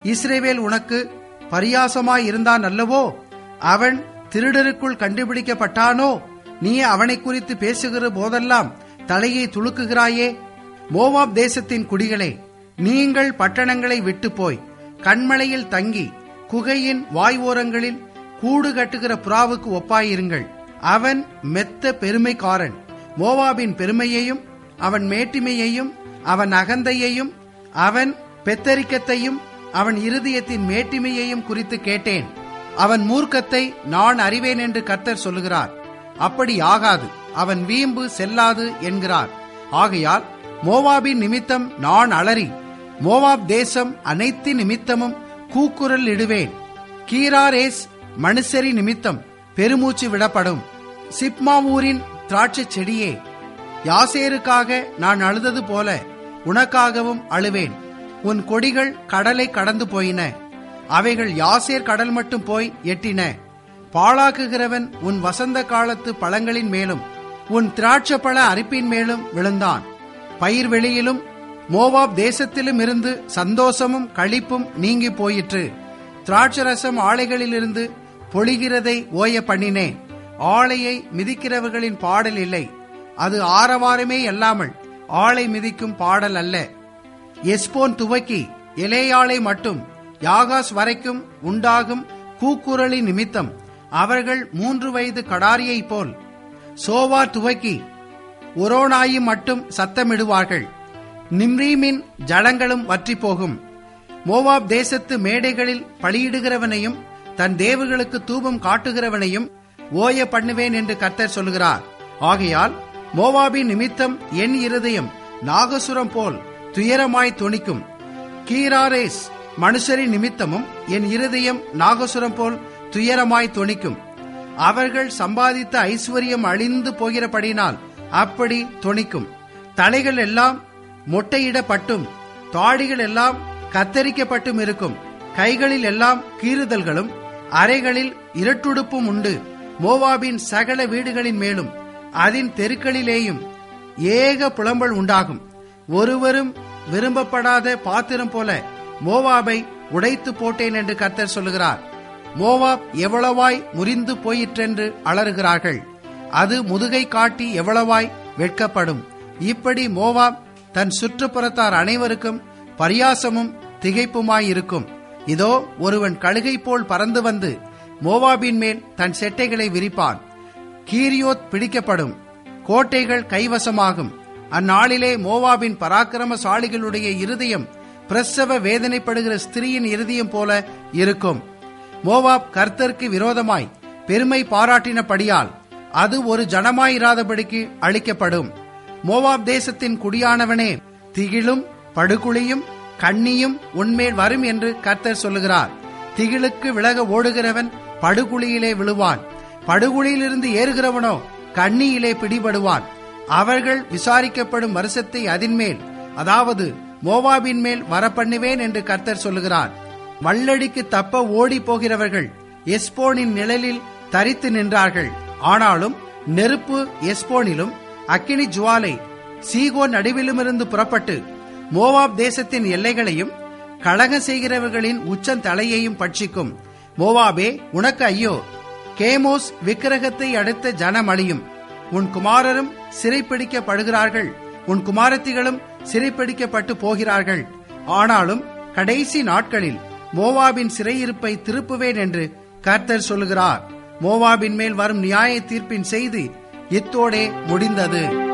இஸ்ரேவேல் உனக்கு பரியாசமாய் இருந்தான் அல்லவோ அவன் திருடருக்குள் கண்டுபிடிக்கப்பட்டானோ நீ அவனை குறித்து பேசுகிற போதெல்லாம் தலையை துளுக்குகிறாயே மோவாப் தேசத்தின் குடிகளே நீங்கள் பட்டணங்களை விட்டு போய் கண்மலையில் தங்கி குகையின் வாய் ஓரங்களில் கூடு கட்டுகிற புறாவுக்கு ஒப்பாயிருங்கள் அவன் மெத்த பெருமைக்காரன் மோவாபின் பெருமையையும் அவன் மேட்டிமையையும் அவன் அகந்தையையும் அவன் பெத்தரிக்கத்தையும் அவன் இருதயத்தின் மேட்டிமையையும் குறித்து கேட்டேன் அவன் மூர்க்கத்தை நான் அறிவேன் என்று கர்த்தர் சொல்லுகிறார் அப்படி ஆகாது அவன் வீம்பு செல்லாது என்கிறார் ஆகையால் மோவாபின் நிமித்தம் நான் அலறி மோவாப் தேசம் அனைத்து நிமித்தமும் கூக்குரல் இடுவேன் கீராரேஸ் மனுஷரி நிமித்தம் பெருமூச்சு விடப்படும் சிப்மாவூரின் திராட்சை செடியே யாசேருக்காக நான் அழுதது போல உனக்காகவும் அழுவேன் உன் கொடிகள் கடலை கடந்து போயின அவைகள் யாசேர் கடல் மட்டும் போய் எட்டின பாழாக்குகிறவன் உன் வசந்த காலத்து பழங்களின் மேலும் உன் திராட்சப்பழ அரிப்பின் மேலும் விழுந்தான் பயிர் வெளியிலும் மோவாப் தேசத்திலும் இருந்து சந்தோஷமும் களிப்பும் நீங்கி போயிற்று திராட்சரசம் ஆலைகளிலிருந்து பொழிகிறதை ஓய பண்ணினேன் ஆலையை மிதிக்கிறவர்களின் பாடல் இல்லை அது ஆரவாரமே அல்லாமல் ஆளை மிதிக்கும் பாடல் அல்ல எஸ்போன் துவக்கி எலேயாளை மட்டும் யாகாஸ் வரைக்கும் உண்டாகும் கூக்குரலின் நிமித்தம் அவர்கள் மூன்று வயது கடாரியைப் போல் சோவா துவக்கி ஒரோனாயி மட்டும் சத்தமிடுவார்கள் நிம்ரீமின் ஜலங்களும் வற்றி போகும் மோவாப் தேசத்து மேடைகளில் பலியிடுகிறவனையும் தன் தேவர்களுக்கு தூபம் காட்டுகிறவனையும் ஓய பண்ணுவேன் என்று கர்த்தர் சொல்கிறார் ஆகையால் மோவாபின் நிமித்தம் என் இருதயம் நாகசுரம் போல் துயரமாய் துணிக்கும் கீராரேஸ் மனுஷரின் நிமித்தமும் என் இருதயம் நாகசுரம் போல் துயரமாய் துணிக்கும் அவர்கள் சம்பாதித்த ஐஸ்வர்யம் அழிந்து போகிறபடினால் அப்படி துணிக்கும் தலைகள் எல்லாம் மொட்டையிடப்பட்டும் தாடிகள் எல்லாம் கத்தரிக்கப்பட்டும் இருக்கும் கைகளில் எல்லாம் கீறுதல்களும் அறைகளில் இரட்டுடுப்பும் உண்டு மோவாபின் சகல வீடுகளின் மேலும் அதன் தெருக்களிலேயும் ஏக புலம்பல் உண்டாகும் ஒருவரும் விரும்பப்படாத பாத்திரம் போல மோவாபை உடைத்து போட்டேன் என்று கர்த்தர் சொல்லுகிறார் மோவாப் எவ்வளவாய் முறிந்து போயிற்றென்று அலறுகிறார்கள் அது முதுகை காட்டி எவ்வளவாய் வெட்கப்படும் இப்படி மோவாப் தன் சுற்றுப்புறத்தார் அனைவருக்கும் பரியாசமும் திகைப்புமாயிருக்கும் இதோ ஒருவன் கழுகை போல் பறந்து வந்து மோவாபின் மேல் தன் செட்டைகளை விரிப்பான் கீரியோத் பிடிக்கப்படும் கோட்டைகள் கைவசமாகும் அந்நாளிலே மோவாபின் பராக்கிரமசாலிகளுடைய இருதயம் பிரசவ வேதனைப்படுகிற ஸ்திரீயின் இருதயம் போல இருக்கும் மோவாப் கர்த்தருக்கு விரோதமாய் பெருமை பாராட்டினபடியால் அது ஒரு ஜனமாயிராதபடிக்கு அழிக்கப்படும் மோவாப் தேசத்தின் குடியானவனே திகிலும் படுகுழியும் கண்ணியும் உன்மேல் வரும் என்று கர்த்தர் சொல்லுகிறார் திகிலுக்கு விலக ஓடுகிறவன் படுகுழியிலே விழுவான் படுகுழியிலிருந்து ஏறுகிறவனோ கண்ணியிலே பிடிபடுவான் அவர்கள் விசாரிக்கப்படும் வருஷத்தை அதின்மேல் அதாவது மோவாபின் மேல் வரப்பண்ணுவேன் என்று கர்த்தர் சொல்லுகிறார் வல்லடிக்கு தப்ப ஓடி போகிறவர்கள் எஸ்போனின் நிழலில் தரித்து நின்றார்கள் ஆனாலும் நெருப்பு எஸ்போனிலும் அக்கினி ஜுவாலை சீகோ நடுவிலுமிருந்து புறப்பட்டு மோவாப் தேசத்தின் எல்லைகளையும் கழக செய்கிறவர்களின் உச்சந்தலையையும் பட்சிக்கும் மோவாபே உனக்கு ஐயோ கேமோஸ் விக்கிரகத்தை அடுத்த ஜனம் அழியும் உன் குமாரரும் சிறைப்பிடிக்கப்படுகிறார்கள் உன் குமாரத்திகளும் சிறைப்பிடிக்கப்பட்டு போகிறார்கள் ஆனாலும் கடைசி நாட்களில் மோவாபின் சிறையிருப்பை திருப்புவேன் என்று கர்த்தர் சொல்லுகிறார் மோவாபின் மேல் வரும் நியாய தீர்ப்பின் செய்தி இத்தோடே முடிந்தது